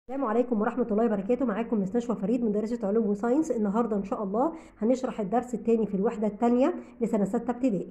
السلام عليكم ورحمة الله وبركاته معاكم مس نشوى فريد مدرسة علوم وساينس النهاردة إن شاء الله هنشرح الدرس الثاني في الوحدة الثانية لسنة ستة ابتدائي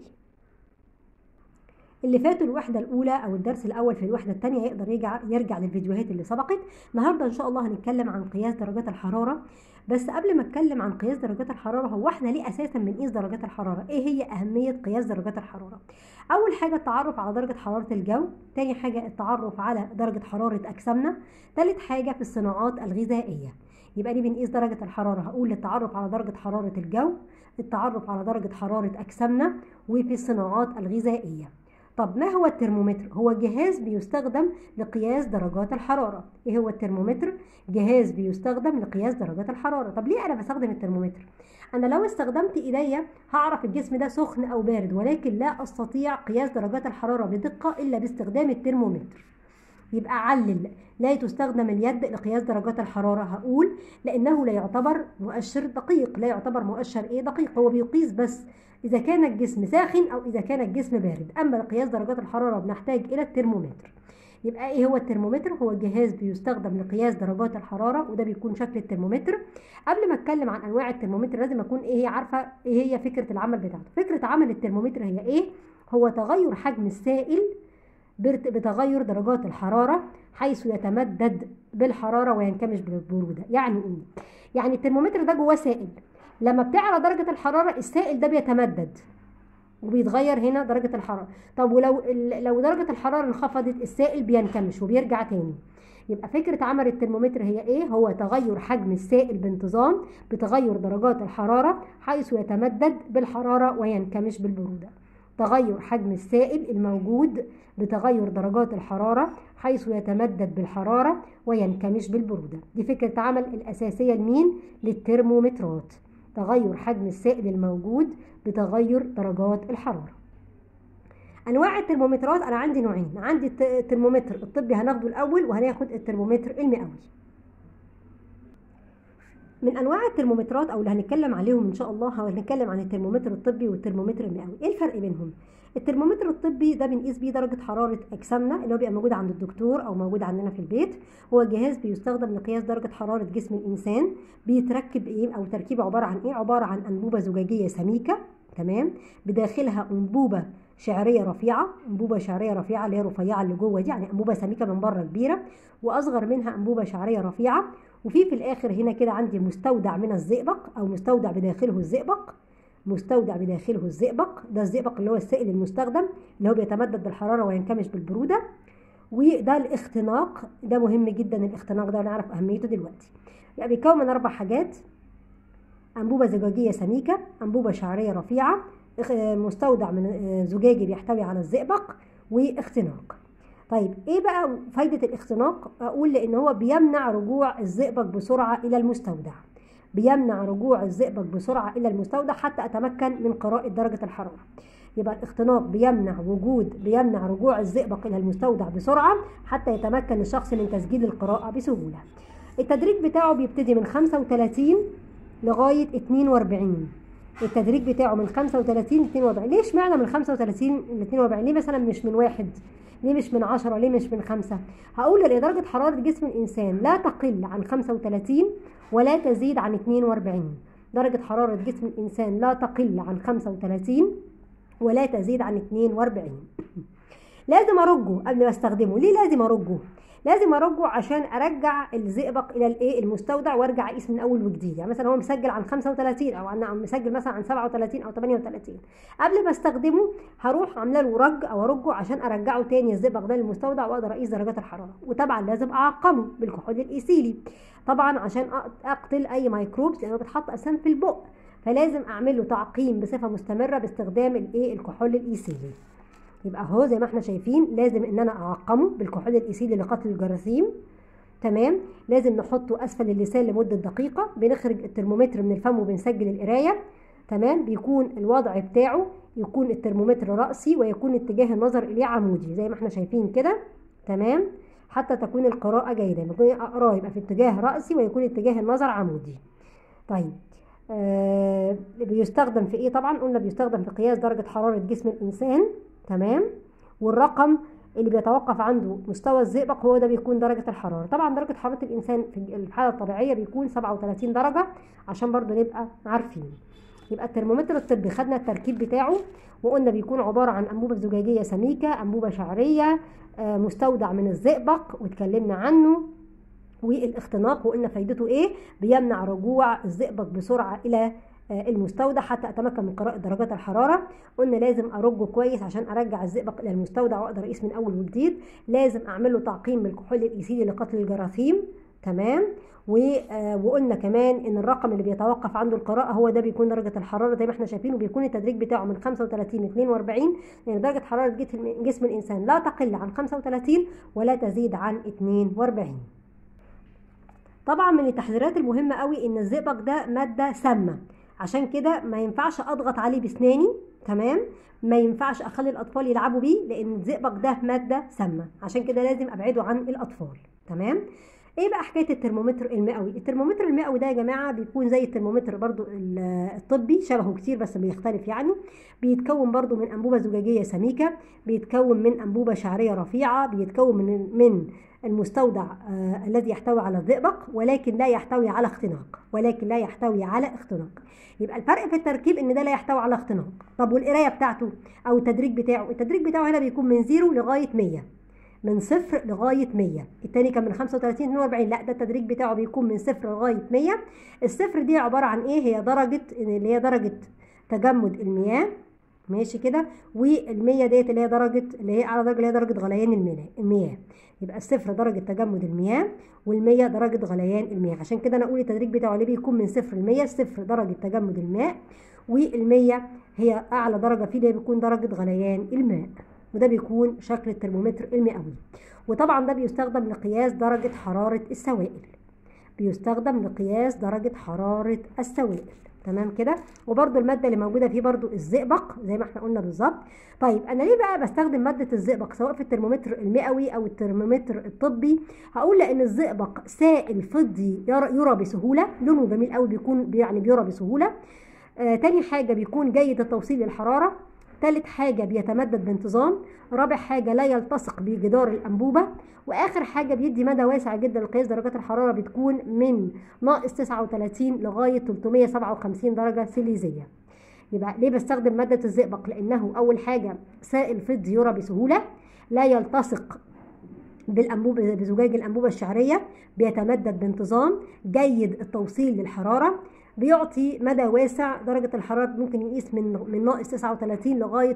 اللي فاتوا الوحدة الأولى أو الدرس الأول في الوحدة الثانية يقدر يرجع يرجع للفيديوهات اللي سبقت النهاردة إن شاء الله هنتكلم عن قياس درجات الحرارة بس قبل ما اتكلم عن قياس درجات الحرارة هو احنا ليه أساسا بنقيس درجات الحرارة إيه هي أهمية قياس درجات الحرارة أول حاجة التعرف على درجة حرارة الجو تاني حاجة التعرف على درجة حرارة أجسامنا تالت حاجة في الصناعات الغذائية يبقى ليه بنقيس درجة الحرارة هقول للتعرف على درجة حرارة الجو التعرف على درجة حرارة أجسامنا وفي الصناعات الغذائية طب ما هو الترمومتر؟ هو جهاز بيستخدم لقياس درجات الحرارة ايه هو الترمومتر؟ جهاز بيستخدم لقياس درجات الحرارة طب ليه انا بستخدم الترمومتر؟ انا لو استخدمت ايديا هعرف الجسم ده سخن او بارد ولكن لا استطيع قياس درجات الحرارة بدقة الا باستخدام الترمومتر يبقى علل لا تستخدم اليد لقياس درجات الحرارة هقول لأنه لا يعتبر مؤشر دقيق لا يعتبر مؤشر إيه دقيق هو بيقيس بس إذا كان الجسم ساخن أو إذا كان الجسم بارد أما لقياس درجات الحرارة بنحتاج إلى الترمومتر يبقى ايه هو الترمومتر هو جهاز بيستخدم لقياس درجات الحراره وده بيكون شكل الترمومتر قبل ما اتكلم عن انواع الترمومتر لازم اكون ايه هي عارفه ايه هي فكره العمل بتاعته فكره عمل الترمومتر هي ايه هو تغير حجم السائل بتغير درجات الحرارة حيث يتمدد بالحرارة وينكمش بالبرودة يعني ايه؟ يعني الترمومتر ده جواه سائل لما بتعلى درجة الحرارة السائل ده بيتمدد وبيتغير هنا درجة الحرارة طب ولو لو درجة الحرارة انخفضت السائل بينكمش وبيرجع تاني يبقى فكرة عمل الترمومتر هي ايه؟ هو تغير حجم السائل بانتظام بتغير درجات الحرارة حيث يتمدد بالحرارة وينكمش بالبرودة تغير حجم السائل الموجود بتغير درجات الحرارة حيث يتمدد بالحرارة وينكمش بالبرودة دي فكرة عمل الأساسية لمين؟ للترمومترات تغير حجم السائل الموجود بتغير درجات الحرارة أنواع الترمومترات أنا عندي نوعين عندي الترمومتر الطبي هناخده الأول وهناخد الترمومتر المئوي من انواع الترمومترات او اللي هنتكلم عليهم ان شاء الله هنتكلم عن الترمومتر الطبي والترمومتر المئوي ايه الفرق بينهم الترمومتر الطبي ده بنقيس بيه درجه حراره اجسامنا اللي هو بيبقى موجود عند الدكتور او موجود عندنا في البيت هو جهاز بيستخدم لقياس درجه حراره جسم الانسان بيتركب ايه او تركيبه عباره عن ايه عباره عن انبوبه زجاجيه سميكه تمام بداخلها انبوبه شعريه رفيعه انبوبه شعريه رفيعه اللي هي رفيعه اللي جوه دي يعني انبوبه سميكه من بره كبيره واصغر منها انبوبه شعريه رفيعه وفي في الاخر هنا كده عندي مستودع من الزئبق او مستودع بداخله الزئبق مستودع بداخله الزئبق ده الزئبق اللي هو السائل المستخدم اللي هو بيتمدد بالحراره وينكمش بالبروده وده الاختناق ده مهم جدا الاختناق ده ونعرف اهميته دلوقتي يعني بيتكون من اربع حاجات انبوبه زجاجيه سميكه انبوبه شعريه رفيعه مستودع من زجاجي بيحتوي على الزئبق واختناق طيب ايه بقى فايده الاختناق اقول لان هو بيمنع رجوع الزئبق بسرعه الى المستودع بيمنع رجوع الزئبق بسرعه الى المستودع حتى اتمكن من قراءه درجه الحراره يبقى الاختناق بيمنع وجود بيمنع رجوع الزئبق الى المستودع بسرعه حتى يتمكن الشخص من تسجيل القراءه بسهوله التدريج بتاعه بيبتدي من 35 لغايه 42 التدريج بتاعه من 35 ل 42 ليش معنى من 35 ل 42 ليه مثلا مش من واحد ليه مش من 10 ليه مش من 5 هقول ان درجه حراره جسم الانسان لا تقل عن 35 ولا تزيد عن 42 درجه حراره جسم الانسان لا تقل عن 35 ولا تزيد عن 42 لازم ارجه قبل ما استخدمه ليه لازم ارجه لازم ارجه عشان ارجع الزئبق الى الايه المستودع وارجع اقيس من اول وجديد يعني مثلا هو مسجل عن 35 او عن مسجل مثلا عن 37 او 38 قبل ما استخدمه هروح عامله له رج او ارجه عشان ارجعه تاني الزئبق ده للمستودع واقدر اقيس درجات الحراره وطبعا لازم اعقمه بالكحول الايثيلي طبعا عشان اقتل اي ميكروبس لانه بتحط اساسا في البق فلازم اعمل له تعقيم بصفه مستمره باستخدام الايه الكحول الايثيلي يبقى اهو زي ما احنا شايفين لازم ان انا اعقمه بالكحول الايثيلي لقتل الجراثيم تمام لازم نحطه اسفل اللسان لمده دقيقه بنخرج الترمومتر من الفم وبنسجل القرايه تمام بيكون الوضع بتاعه يكون الترمومتر راسي ويكون اتجاه النظر اليه عمودي زي ما احنا شايفين كده تمام حتى تكون القراءه جيده يكون اقراه يبقى في اتجاه راسي ويكون اتجاه النظر عمودي طيب آه بيستخدم في ايه طبعا قلنا بيستخدم في قياس درجه حراره جسم الانسان تمام والرقم اللي بيتوقف عنده مستوى الزئبق هو ده بيكون درجة الحرارة طبعا درجة حرارة الإنسان في الحالة الطبيعية بيكون 37 درجة عشان برضو نبقى عارفين يبقى الترمومتر الطبي خدنا التركيب بتاعه وقلنا بيكون عبارة عن أنبوبة زجاجية سميكة أنبوبة شعرية آه، مستودع من الزئبق واتكلمنا عنه والاختناق وقلنا فايدته ايه بيمنع رجوع الزئبق بسرعة إلى آه، المستودع حتى اتمكن من قراءه درجات الحراره قلنا لازم ارجه كويس عشان ارجع الزئبق الى المستودع واقدر اقيس من اول وجديد لازم اعمل له تعقيم بالكحول الايثيلي لقتل الجراثيم تمام و- آه، وقلنا كمان ان الرقم اللي بيتوقف عنده القراءه هو ده بيكون درجه الحراره زي ما احنا شايفين وبيكون التدريج بتاعه من 35 ل 42 يعني درجه حراره جسم- جسم الانسان لا تقل عن 35 ولا تزيد عن 42 طبعا من التحذيرات المهمه قوي ان الزئبق ده ماده سامه عشان كده ما ينفعش اضغط عليه بسناني تمام ما ينفعش اخلي الاطفال يلعبوا بيه لان الزئبق ده ماده سامه عشان كده لازم ابعده عن الاطفال تمام ايه بقى حكايه الترمومتر المئوي الترمومتر المئوي ده يا جماعه بيكون زي الترمومتر برضو ال- الطبي شبهه كتير بس بيختلف يعني بيتكون برضو من انبوبه زجاجيه سميكه بيتكون من انبوبه شعريه رفيعه بيتكون من من المستودع آه الذي يحتوي على الزئبق ولكن لا يحتوي على اختناق ولكن لا يحتوي على اختناق يبقى الفرق في التركيب ان ده لا يحتوي على اختناق طب والقرايه بتاعته او التدريج بتاعه التدريج بتاعه هنا بيكون من زيرو لغايه 100 من صفر لغايه 100 التاني كان من 35 42 لا ده التدريج بتاعه بيكون من صفر لغايه 100 الصفر دي عباره عن ايه هي درجه اللي هي درجه تجمد المياه ماشي كده وال100 ديت اللي هي درجه اللي هي اعلى درجه اللي هي درجه غليان المياه المياه يبقى الصفر درجه تجمد المياه وال100 درجه غليان المياه عشان كده انا اقول التدريج بتاعه اللي بيكون من صفر ل 100 صفر درجه تجمد الماء وال100 هي اعلى درجه فيه اللي هي بيكون درجه غليان الماء وده بيكون شكل الترمومتر المئوي وطبعا ده بيستخدم لقياس درجه حراره السوائل بيستخدم لقياس درجه حراره السوائل تمام كده وبرده الماده اللي موجوده فيه برده الزئبق زي ما احنا قلنا بالظبط طيب انا ليه بقى بستخدم ماده الزئبق سواء في الترمومتر المئوي او الترمومتر الطبي هقول لان الزئبق سائل فضي يرى, يرى بسهوله لونه جميل قوي بيكون يعني بيرى بسهوله آه تاني حاجه بيكون جيد التوصيل للحراره تالت حاجة بيتمدد بانتظام رابع حاجة لا يلتصق بجدار الأنبوبة وآخر حاجة بيدي مدى واسع جدا لقياس درجات الحرارة بتكون من ناقص 39 لغاية 357 درجة سيليزية يبقى ليه بستخدم مادة الزئبق لأنه أول حاجة سائل فضي يرى بسهولة لا يلتصق بالأنبوبة بزجاج الأنبوبة الشعرية بيتمدد بانتظام جيد التوصيل للحرارة بيعطي مدى واسع درجة الحرارة ممكن يقيس من من ناقص 39 لغاية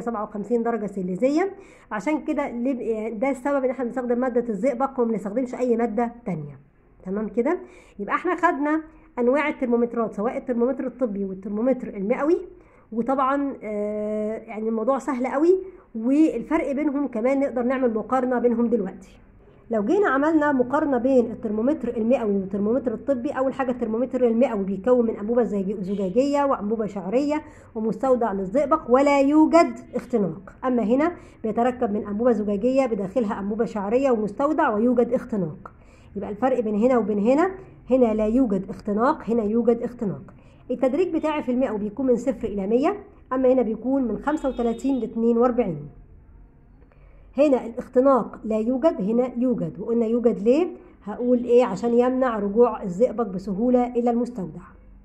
357 درجة سيليزية عشان كده ده السبب ان احنا بنستخدم مادة الزئبق وما بنستخدمش أي مادة تانية تمام كده يبقى احنا خدنا أنواع الترمومترات سواء الترمومتر الطبي والترمومتر المئوي وطبعا آه يعني الموضوع سهل قوي والفرق بينهم كمان نقدر نعمل مقارنة بينهم دلوقتي لو جينا عملنا مقارنه بين الترمومتر المئوي والترمومتر الطبي اول حاجه الترمومتر المئوي بيكون من انبوبه زجاجيه وانبوبه شعريه ومستودع للزئبق ولا يوجد اختناق اما هنا بيتركب من انبوبه زجاجيه بداخلها انبوبه شعريه ومستودع ويوجد اختناق يبقى الفرق بين هنا وبين هنا هنا لا يوجد اختناق هنا يوجد اختناق التدريج بتاعي في المئوي بيكون من صفر الى 100 اما هنا بيكون من 35 ل 42 هنا الاختناق لا يوجد هنا يوجد وقلنا يوجد ليه هقول ايه عشان يمنع رجوع الزئبق بسهولة الى المستودع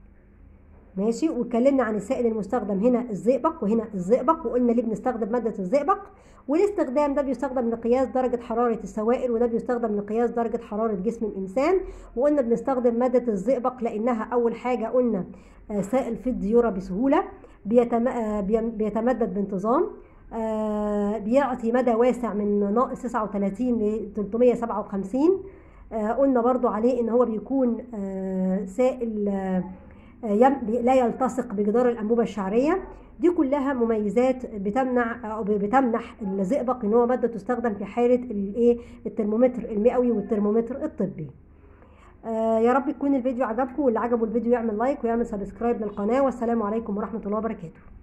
ماشي واتكلمنا عن السائل المستخدم هنا الزئبق وهنا الزئبق وقلنا ليه بنستخدم مادة الزئبق والاستخدام ده بيستخدم لقياس درجة حرارة السوائل وده بيستخدم لقياس درجة حرارة جسم الإنسان وقلنا بنستخدم مادة الزئبق لأنها أول حاجة قلنا سائل فضي يرى بسهولة بيتمدد بانتظام آه بيعطي مدى واسع من ناقص 39 ل 357 آه قلنا برضو عليه ان هو بيكون آه سائل لا يلتصق بجدار الانبوبه الشعريه دي كلها مميزات بتمنع او بتمنح الزئبق ان هو ماده تستخدم في حاله الايه الترمومتر المئوي والترمومتر الطبي يا رب يكون الفيديو عجبكم واللي عجبه الفيديو يعمل لايك ويعمل سبسكرايب للقناه والسلام عليكم ورحمه الله وبركاته